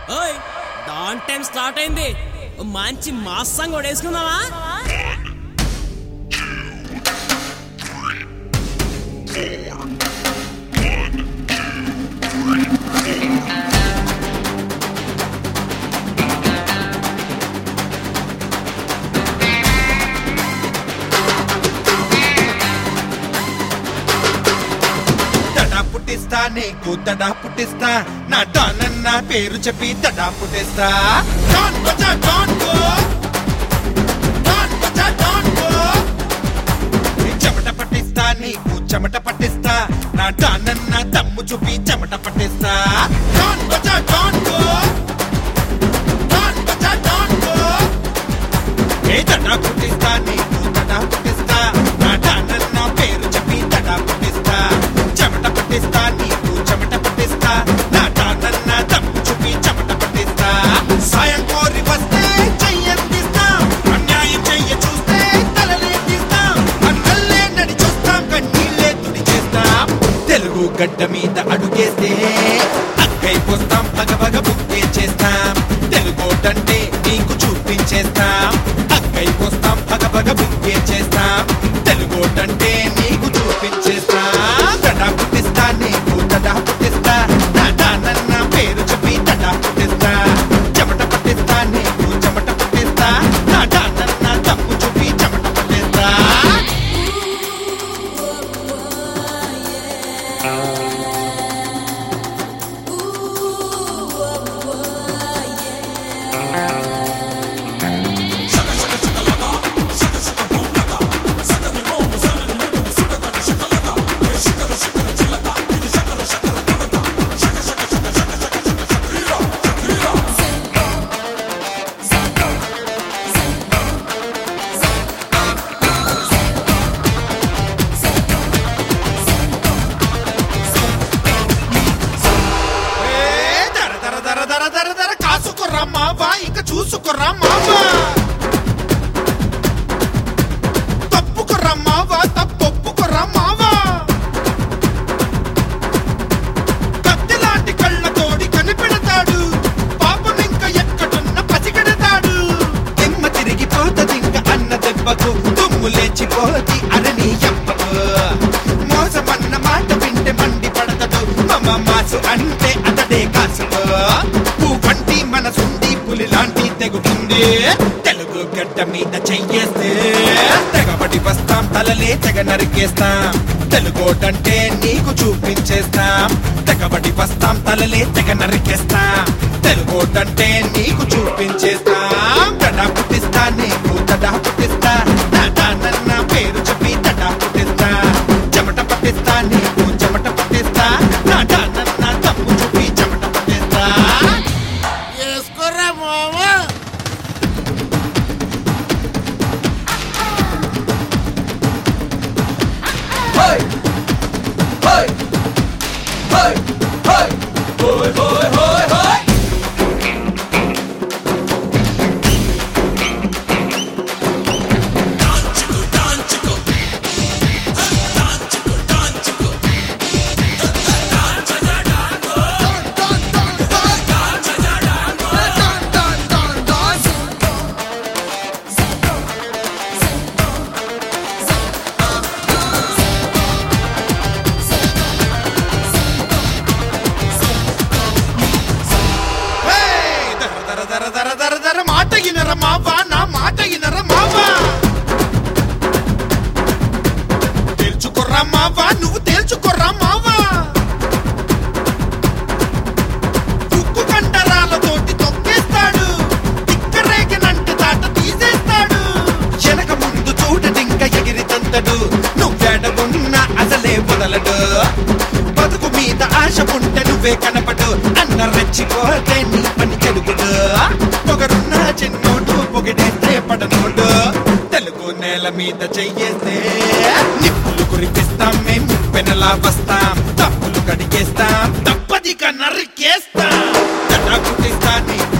ఓయ్ don time start అయింది ఓ మంచి మాస్ సాంగ్ కూడా వేసుకుందామా తడా పుట్టిస్తా నీకు తడా పుట్టిస్తా నా డానన్న పేరు చెప్పి తడా పుట్టిస్తా డాన్ బజా డాన్ గో డాన్ బజా డాన్ గో చెమట పట్టిస్తా నీకు చెమట పట్టిస్తా నా డానన్న దమ్ము చూపి చెమట పట్టిస్తా డాన్ బజా డాన్ గో డాన్ బజా డాన్ గో ఏ తడా పుట్టిస్తా నీకు తడా పుట్టిస్తా నా డానన్న పేరు చెప్పి తడా పుట్టిస్తా చెమట పట్టిస్తా నీకు చెమట పట్టిస్తా నా డానన్న దమ్ము చూపి చెమట పట్టిస్తా సాయం కోరి వస్తే చెయ్యందిస్తా అన్యాయం చెయ్య చూస్తే తలలే తీస్తాం అన్నల్లే నడి చూస్తాం కన్నీళ్ళే తుడి చేస్తాం తెలుగు గడ్డ మీద అడుగేస్తే అక్కై పోస్తాం పగ పగ బుక్కే చేస్తాం తెలుగోటంటే నీకు చూపించేస్తాం అక్కై పోస్తాం పగ పగ బుక్కే చేస్తాం తెలుగోటంటే నీకు చూపించేస్తాం తడా పుట్టిస్తా నీకు తడా పుట్టిస్తా తడా నన్న పేరు చెప్పి తడా పుట్టిస్తా చెమట పట్టిస్తా నీకు చెమట పట్టిస్తా తడా నన్న తప్పు చూపి చెమట పట్టిస్తా ఏ దర దర దర దర దర దర కాసుకుర్రా మావా ఇక చూసుకుర్రా మావా తప్పుకుర్రా మావా తప్పొప్పుకుర్రా మావా కత్తిలాంటి కళ్ళతోడి కనిపెడతాడు పాపం ఇంక ఎక్కడున్న పసిగడతాడు తిమ్మ తిరిగిపోతది ఇంక అన్న దెబ్బకు దుమ్ము లేచిపోతి అరణి ఎప్పకు మోసమన్న మాట వింటే మండి పడతడు మమ మాసు అంటే అతడే కాసుకో పూకంటి మనసుండి పులి లాంటి తెగుతుంది తెలుగు గడ్డ మీద చెయ్యేస్తే తెగబడి వస్తాం తలలే తెగ నరికేస్తాం తెలుగోటంటే నీకు చూపించేస్తాం తెగబడి వస్తాం తలలే తెగ నరికేస్తాం తెలుగోటంటే నీకు చూపించేస్తాం తడా పుట్టిస్తా నీకు తడా పుట్టిస్తా తడా నన్న పేరు చెప్పి తడా పుట్టిస్తా చెమట పట్టిస్తా నీకు చెమట పట్టిస్తా తడా నన్న తప్పు చూపి చెమట పట్టిస్తా వేసుకోరా మావా హే! దర దర దర దర దర దర మాట ఇనర మావా నా మాట ఇనర మావా తేల్చుకోర్రా మావా నువ్వు తేల్చుకోర్రా మావా ఉక్కు కండరాలతోటి తొక్కేస్తాడు తిక్కరేగినంటే తాట తీసేస్తాడు వెనక ముందు చూడడింక ఎగిరి తంతడు నువ్వెడగున్నా అసలే వదలడు బతుకు మీద ఆశ ఉంటే నువ్వే కనపడు అన్న రెచ్చిపోతే నీ పని చెడుగుడు పొగరున్న చిన్నోడు పొగిడేస్తే పడనోడు తెలుగు నేల మీద చెయ్యేస్తే నిప్పులు కురిపిస్తాం మేం పెనలా వస్తాం తప్పులు కడిగేస్తాం తప్పదిక నరికేస్తాం తడా పుట్టిస్తా నీకు